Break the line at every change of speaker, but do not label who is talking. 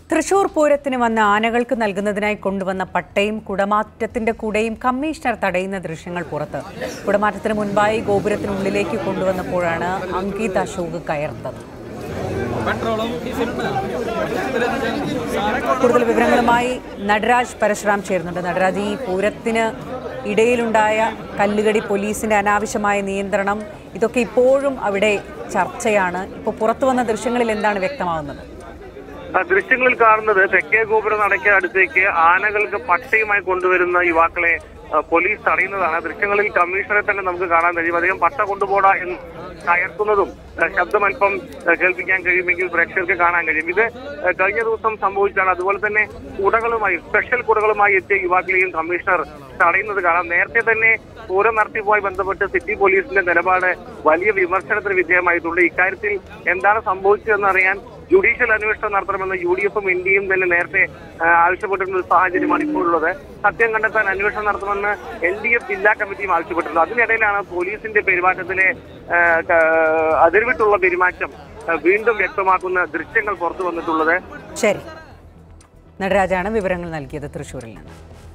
തൃശൂർ പൂരത്തിന് വന്ന ആനകൾക്ക് നൽകുന്നതിനായി കൊണ്ടുവന്ന പട്ടയും കുടമാറ്റത്തിന്റെ കൂടെയും കമ്മീഷണർ തടയുന്ന ദൃശ്യങ്ങൾ പുറത്ത് കുടമാറ്റത്തിന് മുൻപായി ഗോപുരത്തിനുള്ളിലേക്ക് കൊണ്ടുവന്നപ്പോഴാണ് അങ്കിത് അശോക് കയർത്തത് കൂടുതൽ വിവരങ്ങളുമായി നടരാജ് പരശുറാം ചേരുന്നുണ്ട് നടരാജ് ഈ പൂരത്തിന് ഇടയിലുണ്ടായ കല്ലുകടി പോലീസിന്റെ അനാവശ്യമായ നിയന്ത്രണം ഇതൊക്കെ ഇപ്പോഴും അവിടെ ചർച്ചയാണ് ഇപ്പോൾ പുറത്തു വന്ന ദൃശ്യങ്ങളിൽ എന്താണ് വ്യക്തമാവുന്നത്
ആ ദൃശ്യങ്ങളിൽ കാണുന്നത് തെക്കേ ഗോപുര നടയ്ക്ക് അടുത്തേക്ക് ആനകൾക്ക് പട്ടയുമായി കൊണ്ടുവരുന്ന യുവാക്കളെ ആ, പോലീസ് തടയുന്നതാണ് ദൃശ്യങ്ങളിൽ കമ്മീഷണറെ തന്നെ നമുക്ക് കാണാൻ കഴിയും അദ്ദേഹം പട്ട കൊണ്ടുപോടാ എന്ന് കയർക്കുന്നതും ആ, ശബ്ദം അല്പം ആ, കേൾപ്പിക്കാൻ കഴിയുമെങ്കിൽ പ്രേക്ഷകർക്ക് കാണാൻ കഴിയും ഇത് ആ, കഴിഞ്ഞ ദിവസം സംഭവിച്ചാണ് അതുപോലെ തന്നെ കുടകളുമായി സ്പെഷ്യൽ കുടകളുമായി എത്തിയ യുവാക്കളെയും കമ്മീഷണർ തടയുന്നത് കാണാം നേരത്തെ തന്നെ പൂരം നടത്തിപ്പുമായി ബന്ധപ്പെട്ട് സിറ്റി പോലീസിന്റെ നിലപാട് വലിയ വിമർശനത്തിന് വിധേയമായിട്ടുണ്ട് ഇക്കാര്യത്തിൽ എന്താണ് സംഭവിച്ചതെന്ന് അറിയാൻ ജുഡീഷ്യൽ അന്വേഷണം നടത്തണമെന്ന് യു ഡി എഫും ഇന്ത്യയും തന്നെ നേരത്തെ ആ, ആവശ്യപ്പെട്ടിരുന്ന ഒരു സാഹചര്യമാണ് ഇപ്പോഴുള്ളത് സത്യം കണ്ടെത്താൻ അന്വേഷണം നടത്തുമെന്ന് എൽ ഡി എഫ് ജില്ലാ കമ്മിറ്റിയും ആവശ്യപ്പെട്ടിട്ടുണ്ട് അതിനിടയിലാണ് പോലീസിന്റെ പെരുമാറ്റത്തിലെ ആ, ക- അതിർവിട്ടുള്ള പെരുമാറ്റം ആ, വീണ്ടും വ്യക്തമാക്കുന്ന ദൃശ്യങ്ങൾ പുറത്തു വന്നിട്ടുള്ളത്
ശരി നടരാജാണ് വിവരങ്ങൾ നൽകിയത് തൃശ്ശൂരിൽ നിന്ന്